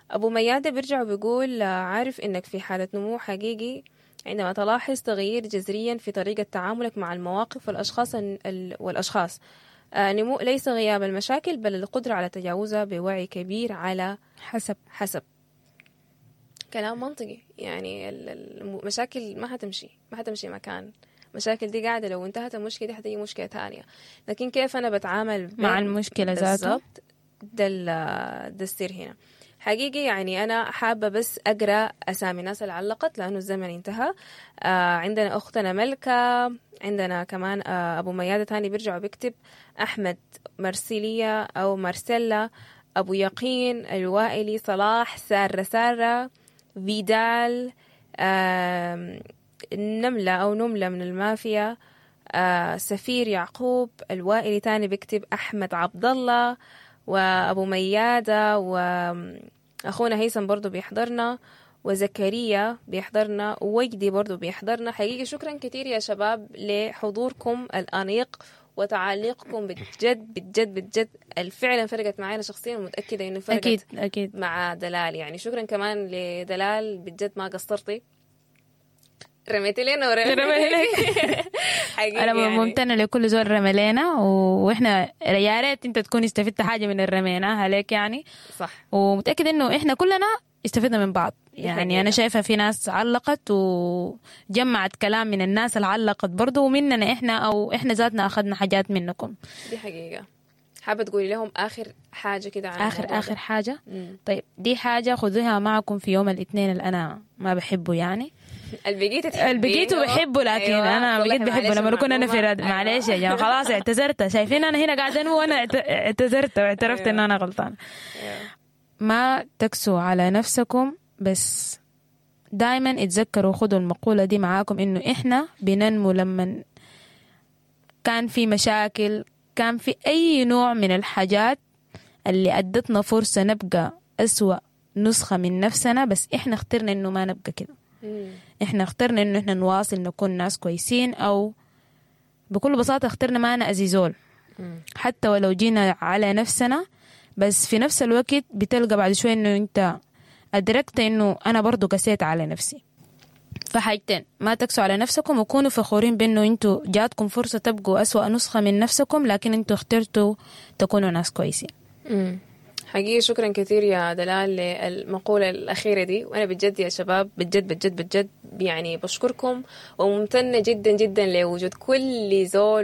أبو ميادة بيرجع وبيقول آه، عارف إنك في حالة نمو حقيقي عندما تلاحظ تغيير جذريا في طريقة تعاملك مع المواقف والأشخاص ال- والأشخاص آه، نمو ليس غياب المشاكل بل القدرة على تجاوزها بوعي كبير على حسب حسب كلام منطقي يعني ال- ال- المشاكل ما حتمشي ما حتمشي مكان المشاكل دي قاعدة لو انتهت المشكلة دي حتيجي مشكلة تانية لكن كيف أنا بتعامل مع بين- المشكلة ذاته. بالضبط ده ال- ده السر هنا حقيقي يعني أنا حابة بس أقرأ أسامي الناس اللي علقت لأنه الزمن انتهى آه عندنا أختنا ملكة عندنا كمان آه أبو ميادة تاني بيرجع وبيكتب أحمد مرسيلية أو مارسيلا أبو يقين الوائلي صلاح سارة سارة فيدال آم، نملة أو نملة من المافيا آه سفير يعقوب الوائلي تاني بيكتب أحمد عبد الله وأبو ميادة وأخونا هيثم برضو بيحضرنا وزكريا بيحضرنا ووجدي برضو بيحضرنا حقيقي شكرا كثير يا شباب لحضوركم الأنيق وتعليقكم بجد بجد بجد الفعلا فرقت معانا شخصيا ومتأكدة إنه فرقت أكيد أكيد مع دلال يعني شكرا كمان لدلال بجد ما قصرتي رميتي لنا ورميتي حقيقي أنا يعني. ممتنة لكل زول رملينا وإحنا يا ريت أنت تكون استفدت حاجة من الرميناها عليك يعني صح ومتأكد إنه إحنا كلنا استفدنا من بعض دي يعني حقيقة. أنا شايفة في ناس علقت وجمعت كلام من الناس اللي علقت برضو ومننا إحنا أو إحنا ذاتنا أخذنا حاجات منكم دي حقيقة حابة تقولي لهم آخر حاجة كده عن آخر الموضوع آخر ده؟ حاجة مم. طيب دي حاجة خذوها معكم في يوم الاثنين اللي أنا ما بحبه يعني البقيت تحبينه. البقيت بحبه لكن أيوة. انا والله بقيت بحبه معلش لما اكون انا في المعلومة. رد أيوة. معلش يا جماعه خلاص اعتذرت شايفين انا هنا قاعده انمو وانا اعت- اعتذرت واعترفت أيوة. ان انا غلطان أيوة. ما تكسوا على نفسكم بس دائما اتذكروا خدوا المقولة دي معاكم انه احنا بننمو لما كان في مشاكل كان في اي نوع من الحاجات اللي ادتنا فرصة نبقى اسوأ نسخة من نفسنا بس احنا اخترنا انه ما نبقى كده مم. احنا اخترنا انه احنا نواصل نكون ناس كويسين او بكل بساطة اخترنا ما نأذي زول مم. حتى ولو جينا على نفسنا بس في نفس الوقت بتلقى بعد شوي انه انت ادركت انه انا برضو قسيت على نفسي فحاجتين ما تكسوا على نفسكم وكونوا فخورين بانه انتوا جاتكم فرصة تبقوا أسوأ نسخة من نفسكم لكن انتوا اخترتوا تكونوا ناس كويسين مم. حقيقي شكرا كثير يا دلال للمقولة الأخيرة دي وأنا بجد يا شباب بجد بجد بجد يعني بشكركم وممتنة جدا جدا لوجود كل زول